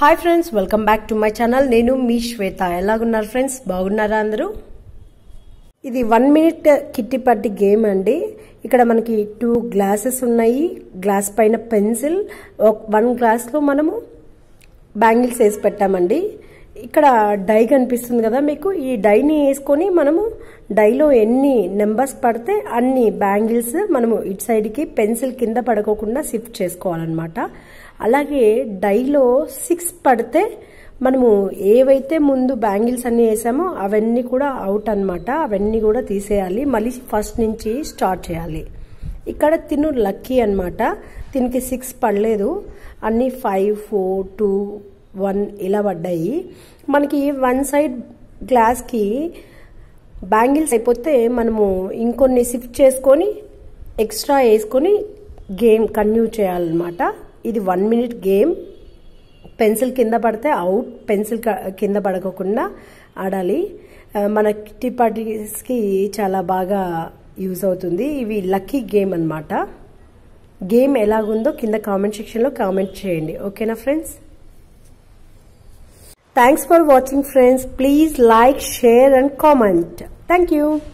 hi friends welcome back to my channel నేను మీ శ్వేత ఎలాగున్నారు ఫ్రెండ్స్ బాగున్నారా అందరూ ఇది వన్ మినిట్ కిట్టి పట్టి గేమ్ అండి ఇక్కడ మనకి టూ గ్లాసెస్ ఉన్నాయి గ్లాస్ పైన పెన్సిల్ వన్ గ్లాస్లో మనము బ్యాంగిల్స్ వేసి పెట్టామండి ఇక్కడ డై కనిపిస్తుంది కదా మీకు ఈ డైని వేసుకొని మనము డైలో ఎన్ని నెంబర్స్ పడితే అన్ని బ్యాంగిల్స్ మనము ఇటు సైడ్కి పెన్సిల్ కింద పడుకోకుండా షిఫ్ట్ చేసుకోవాలన్నమాట అలాగే డైలో సిక్స్ పడితే మనము ఏవైతే ముందు బ్యాంగిల్స్ అన్ని వేసామో అవన్నీ కూడా అవుట్ అనమాట అవన్నీ కూడా తీసేయాలి మళ్ళీ ఫస్ట్ నుంచి స్టార్ట్ చేయాలి ఇక్కడ తిను లక్కీ అనమాట దీనికి సిక్స్ పడలేదు అన్ని ఫైవ్ ఫోర్ టూ వన్ ఇలా పడ్డాయి మనకి వన్ సైడ్ గ్లాస్కి బ్యాంగిల్స్ అయిపోతే మనము ఇంకొన్ని షిఫ్ట్ చేసుకొని ఎక్స్ట్రా వేసుకొని గేమ్ కంటిన్యూ చేయాలన్నమాట ఇది వన్ మినిట్ గేమ్ పెన్సిల్ కింద పడితే అవుట్ పెన్సిల్ కింద పడకోకుండా ఆడాలి మన కిట్టి పార్టీస్కి చాలా బాగా యూజ్ అవుతుంది ఇవి లక్కీ గేమ్ అనమాట గేమ్ ఎలాగుందో కింద కామెంట్ సెక్షన్లో కామెంట్ చేయండి ఓకేనా friends thanks for watching friends please like share and comment thank you